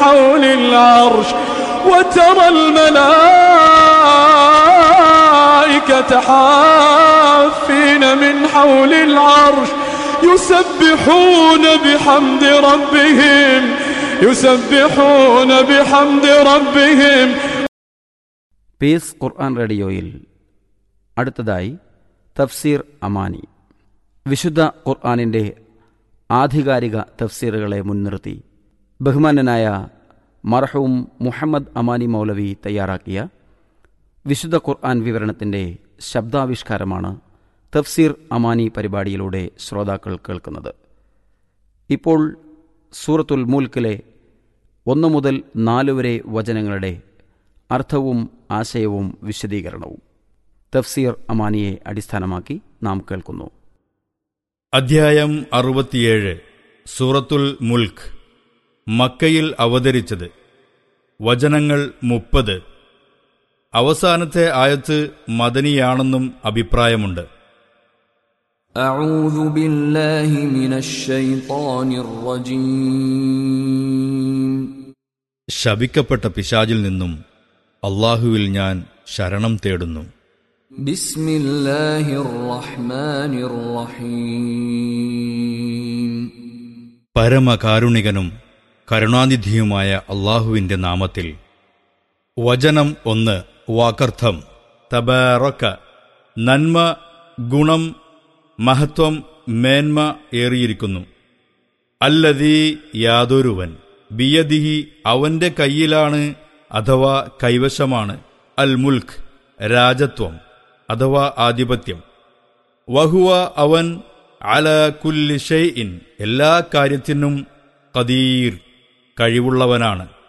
حول العرش وترى الملائكة حافين من حول العرش يسبحون بحمد ربهم يسبحون بحمد ربهم piece ഖുർആൻ റേഡിയോയിൽ അടുത്തതായി തഫ്സീർ അമാനി വിശുദ്ധ ഖുർആാനിൻ്റെ ആധികാരിക തഫ്സീറുകളെ മുൻനിർത്തി ബഹുമാനനായ മർഹൂം മുഹമ്മദ് അമാനി മൗലവി തയ്യാറാക്കിയ വിശുദ്ധ ഖുർആൻ വിവരണത്തിൻ്റെ ശബ്ദാവിഷ്കാരമാണ് തഫ്സീർ അമാനി പരിപാടിയിലൂടെ ശ്രോതാക്കൾ കേൾക്കുന്നത് ഇപ്പോൾ സൂറത്തുൽ മൂൽക്കിലെ ഒന്ന് മുതൽ നാല് വരെ വചനങ്ങളുടെ അർത്ഥവും ആശയവും വിശദീകരണവും തഫ്സീർ അമാനിയെ അടിസ്ഥാനമാക്കി നാം കേൾക്കുന്നു അധ്യായം അറുപത്തിയേഴ് സൂറത്തുൽ മുൽക്ക് മക്കയിൽ അവതരിച്ചത് വചനങ്ങൾ മുപ്പത് അവസാനത്തെ ആയത്ത് മദനിയാണെന്നും അഭിപ്രായമുണ്ട് أعوذ بالله من الشيطان الرجيم ശപിക്കപ്പെട്ട പിശാചിൽ നിന്നും അള്ളാഹുവിൽ ഞാൻ ശരണം തേടുന്നു بسم الله الرحمن الرحيم പരമകാരുണികനും കരുണാനിധിയുമായ അള്ളാഹുവിന്റെ നാമത്തിൽ വചനം ഒന്ന് വാക്കർത്ഥം തബാറക്ക നന്മ ഗുണം മഹത്വം മേന്മ ഏറിയിരിക്കുന്നു അല്ലതീ യാതൊരുവൻ ബിയദിഹി അവന്റെ കയ്യിലാണ് അഥവാ കൈവശമാണ് അൽ മുൽക്ക് രാജത്വം അഥവാ ആധിപത്യം വഹുവ അവൻ അല കുല്ലി ഷെയ്ഇൻ എല്ലാ കാര്യത്തിനും കദീർ കഴിവുള്ളവനാണ്